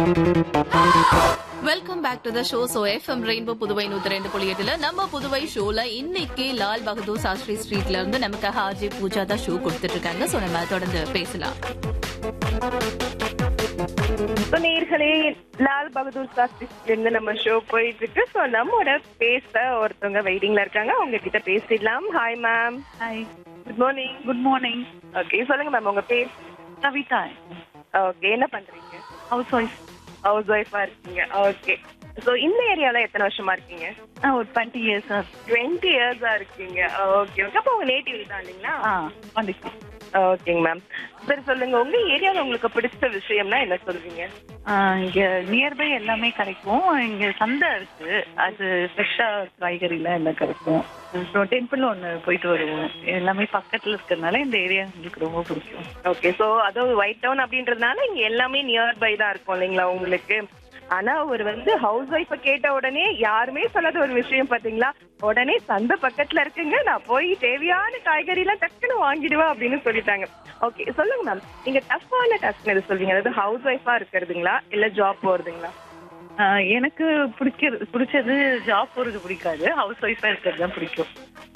welcome back to the show so FM rainbow Puduvai நூத்தி ரெண்டு புள்ளி எட்டுல நம்ம புதுவை ஷோல இன்னைக்கு லால் பகதூர் சாஸ்திரி ஸ்ட்ரீட்ல இருந்து நமக்காக ஆர்ஜே பூஜா தான் ஷோ கொடுத்துட்டு இருக்காங்க சோ நம்ம தொடர்ந்து பேசலாம் ஸோ நேர்களே லால் பகதூர் சாஸ்திரில இருந்து நம்ம ஷோ போயிட்டு இருக்கு ஸோ நம்மோட பேச ஒருத்தவங்க வெயிட்டிங்ல இருக்காங்க அவங்க கிட்ட பேசிடலாம் hi ma'am hi good morning good morning okay சொல்லுங்க மேம் உங்க பேர் கவிதா ஓகே என்ன பண்றீங்க ஹவுஸ் ஒய்ஃப் ஹவுஸ் ஒய்ஃபா இருக்கீங்க ஓகே ஸோ இந்த ஏரியால எத்தனை வருஷமா இருக்கீங்க ஒரு டுவெண்ட்டி இயர்ஸ் சார் டுவெண்ட்டி இயர்ஸா இருக்கீங்க ஓகே ஓகே அப்போ உங்க நேட்டிவ் தான் இல்லைங்களா ஆ வந்துச்சு ஓகேங்க மேம் சரி சொல்லுங்க உங்க ஏரியால உங்களுக்கு பிடிச்ச விஷயம்னா என்ன சொல்வீங்க இங்க நியர்பை எல்லாமே கிடைக்கும் இங்க சந்தை இருக்கு அது ஃப்ரெஷ்ஷா காய்கறிலாம் எல்லாம் கிடைக்கும் அப்புறம் டெம்பிள் ஒன்று போயிட்டு வருவோம் எல்லாமே பக்கத்துல இருக்கிறதுனால இந்த ஏரியா எங்களுக்கு ரொம்ப பிடிக்கும் ஓகே சோ அதாவது ஒயிட் டவுன் அப்படின்றதுனால இங்க எல்லாமே நியர் பை தான் இருக்கும் இல்லைங்களா உங்களுக்கு ஆனா அவர் வந்து ஹவுஸ் ஒய்ஃப கேட்ட உடனே யாருமே சொல்லாத ஒரு விஷயம் பாத்தீங்களா உடனே சந்தை பக்கத்துல இருக்குங்க நான் போய் தேவையான காய்கறி எல்லாம் டக்குன்னு வாங்கிடுவேன் அப்படின்னு சொல்லிட்டாங்க ஓகே சொல்லுங்க மேம் நீங்க டஃப்பான டாஸ்க் எது சொல்வீங்க அதாவது ஹவுஸ் ஒய்ஃபா இருக்கிறதுங்களா இல்ல ஜாப் போறதுங்களா ஆ, எனக்கு பிடிக்கிறது பிடிச்சது ஜாப் போறது பிடிக்காது ஹவுஸ் ஒய்ஃபா இருக்கிறது தான் பிடிக்கும்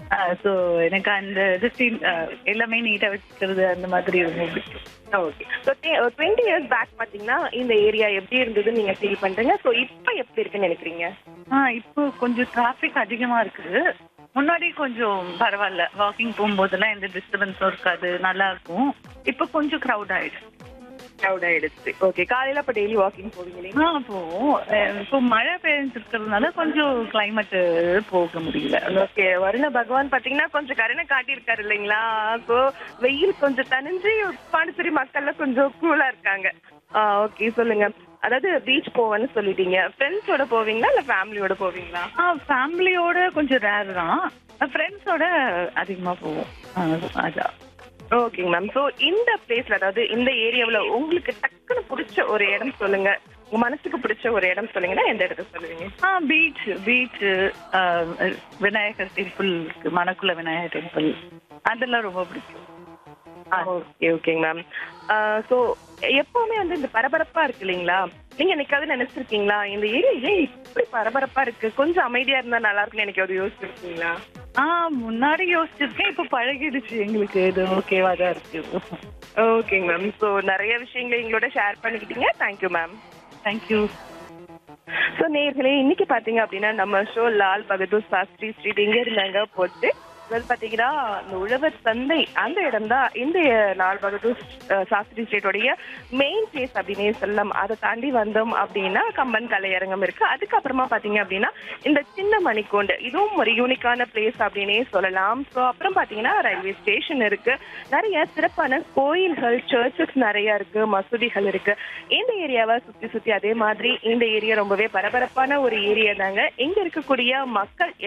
ஸோ எனக்கு அந்த இது feel, ஆ, எல்லாமே நீட்டா வச்சுக்கிறது அந்த மாதிரி ரொம்ப பிடிக்கும் okay so twenty years back பாத்தீங்கன்னா இந்த ஏரியா எப்படி இருந்ததுன்னு நீங்க ஃபீல் பண்றீங்க ஸோ இப்போ எப்படி இருக்குன்னு நினைக்கிறீங்க ஆ இப்போ கொஞ்சம் டிராஃபிக் அதிகமா இருக்குது முன்னாடி கொஞ்சம் பரவாயில்ல வாக்கிங் போகும்போதெல்லாம் எந்த டிஸ்டர்பன்ஸும் இருக்காது நல்லா இருக்கும் இப்போ கொஞ்சம் க்ரௌட் ஆயிடுச்சு க்ரௌட் ஆயிடுச்சு ஓகே காலையில அப்ப டெய்லி வாக்கிங் போவீங்க இல்லைங்களா ஆ போவோம் அஹ் இப்போ மழை பெஞ்சிருக்கிறதுனால கொஞ்சம் கிளைமேட் போக முடியல ஓகே வருண பகவான் பாத்தீங்கன்னா கொஞ்சம் கருணை காட்டியிருக்காரு இல்லைங்களா சோ வெயில் கொஞ்சம் தணிஞ்சு பாண்டிச்சேரி மக்கள்ல கொஞ்சம் கூலா இருக்காங்க ஓகே சொல்லுங்க அதாவது பீச் போவேன்னு சொல்லிட்டீங்க ஃப்ரெண்ட்ஸோட போவீங்களா இல்ல ஃபேமிலியோட போவீங்களா ஆ ஃபேமிலியோட கொஞ்சம் ரேர் தான் ஃப்ரெண்ட்ஸோட அதிகமா போவோம் ஆ, அதான் ஓகேங்க மேம் ஸோ இந்த பிளேஸ்ல அதாவது இந்த ஏரியாவுல உங்களுக்கு டக்குன்னு பிடிச்ச ஒரு இடம் சொல்லுங்க உங்க மனசுக்கு பிடிச்ச ஒரு இடம் சொல்லுங்கன்னா எந்த இடத்த சொல்லுவீங்க ஆ பீச் பீச் விநாயகர் டெம்பிள் இருக்கு மணக்குள விநாயகர் டெம்பிள் அதெல்லாம் ரொம்ப பிடிக்கும் ஓகே ஓகேங்க மேம் ஸோ எப்பவுமே வந்து இந்த பரபரப்பா இருக்கு இல்லைங்களா நீங்க என்னைக்காவது நினைச்சிருக்கீங்களா இந்த ஏரியா ஏன் இப்படி பரபரப்பா இருக்கு கொஞ்சம் அமைதியா இருந்தா நல்லா இருக்கும்னு என்னைக்காவது யோசிச்சிருக்கீங்களா ஆ முன்னாடி யோசிச்சிருக்கேன் இப்போ பழகிடுச்சு எங்களுக்கு இது ஓகேவா தான் இருக்கு ஓகேங்க மேம் ஸோ நிறைய விஷயங்களை எங்களோட ஷேர் பண்ணிக்கிட்டீங்க தேங்க்யூ மேம் தேங்க்யூ ஸோ நேர்களே இன்னைக்கு பாத்தீங்க அப்படின்னா நம்ம ஷோ லால் பகதூர் சாஸ்திரி ஸ்ட்ரீட் எங்க இருந்தாங்க போட்டு அதாவது பாத்தீங்கன்னா இந்த உழவர் சந்தை அந்த இடம் தான் இந்த லால் பகதூர் அஹ், சாஸ்திரி ஸ்ட்ரீட்டோடைய மெயின் பிளேஸ் அப்படின்னே சொல்லலாம் அதை தாண்டி வந்தோம் அப்படின்னா கம்பன் கலையரங்கம் இருக்கு அதுக்கப்புறமா பாத்தீங்க அப்படின்னா இந்த சின்ன மணிக்கூண்டு இதுவும் ஒரு யூனிக்கான பிளேஸ் அப்படின்னே சொல்லலாம் ஸோ அப்புறம் பாத்தீங்கன்னா ரயில்வே ஸ்டேஷன் இருக்கு நிறைய சிறப்பான கோயில்கள் சர்ச்சஸ் நிறைய இருக்கு மசூதிகள் இருக்கு இந்த ஏரியாவை சுத்தி சுத்தி அதே மாதிரி இந்த ஏரியா ரொம்பவே பரபரப்பான ஒரு ஏரியா தாங்க இங்க இருக்கக்கூடிய மக்கள்